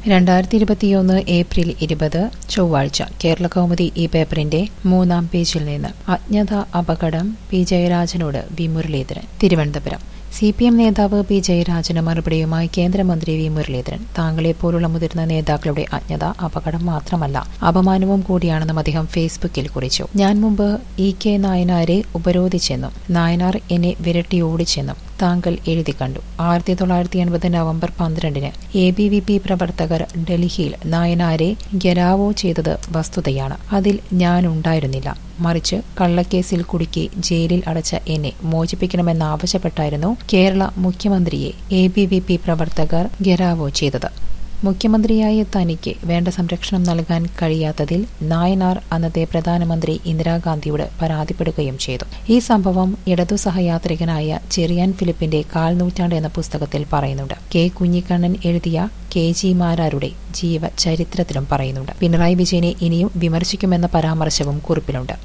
രണ്ടായിരത്തി ഇരുപത്തിയൊന്ന് ഏപ്രിൽ ഇരുപത് ചൊവ്വാഴ്ച കേരള കൗമുദി ഈ പേപ്പറിന്റെ മൂന്നാം പേജിൽ നിന്ന് അജ്ഞത അപകടം പി ജയരാജനോട് V Muraleedharan Thiruvananthapuram C P M നേതാവ് പി ജയരാജന് മറുപടിയുമായി കേന്ദ്രമന്ത്രി വി മുരളീധരൻ താങ്കളെപ്പോലുള്ള മുതിർന്ന നേതാക്കളുടെ അജ്ഞത അപകടം മാത്രമല്ല അപമാനവും കൂടിയാണെന്നും അദ്ദേഹം ഫേസ്ബുക്കിൽ കുറിച്ചു ഞാൻ മുമ്പ് ഇ കെ നായനാരെ ഉപരോധിച്ചെന്നും നായനാർ എന്നെ വിരട്ടി ഓടിച്ചെന്നും താങ്കൾ എഴുതി കണ്ടു ആയിരത്തി തൊള്ളായിരത്തി എൺപത് നവംബർ പന്ത്രണ്ടിന് എ ബി വി പി പ്രവർത്തകർ ഡൽഹിയിൽ നായനാരെ ഗരാവോ ചെയ്തത് വസ്തുതയാണ് അതിൽ ഞാനുണ്ടായിരുന്നില്ല മറിച്ച് കള്ളക്കേസിൽ കുടുക്കി ജയിലിൽ അടച്ച എന്നെ മോചിപ്പിക്കണമെന്നാവശ്യപ്പെട്ടായിരുന്നു കേരള മുഖ്യമന്ത്രിയെ എ ബി വി പി പ്രവർത്തകർ ഗരാവോ ചെയ്തത് മുഖ്യമന്ത്രിയായ തനിക്ക് വേണ്ട സംരക്ഷണം നൽകാൻ കഴിയാത്തതിൽ നായനാർ അന്നത്തെ പ്രധാനമന്ത്രി ഇന്ദിരാഗാന്ധിയോട് പരാതിപ്പെടുകയും ചെയ്തു ഈ സംഭവം ഇടതു സഹയാത്രികനായ ചെറിയാൻ ഫിലിപ്പിന്റെ കാൽനൂറ്റാണ്ട് എന്ന പുസ്തകത്തിൽ പറയുന്നുണ്ട് കെ കുഞ്ഞിക്കണ്ണൻ എഴുതിയ കെ ജി മാരാരുടെ ജീവചരിത്രത്തിലും പറയുന്നുണ്ട് പിണറായി വിജയനെ ഇനിയും വിമർശിക്കുമെന്ന പരാമർശവും കുറിപ്പിലുണ്ട്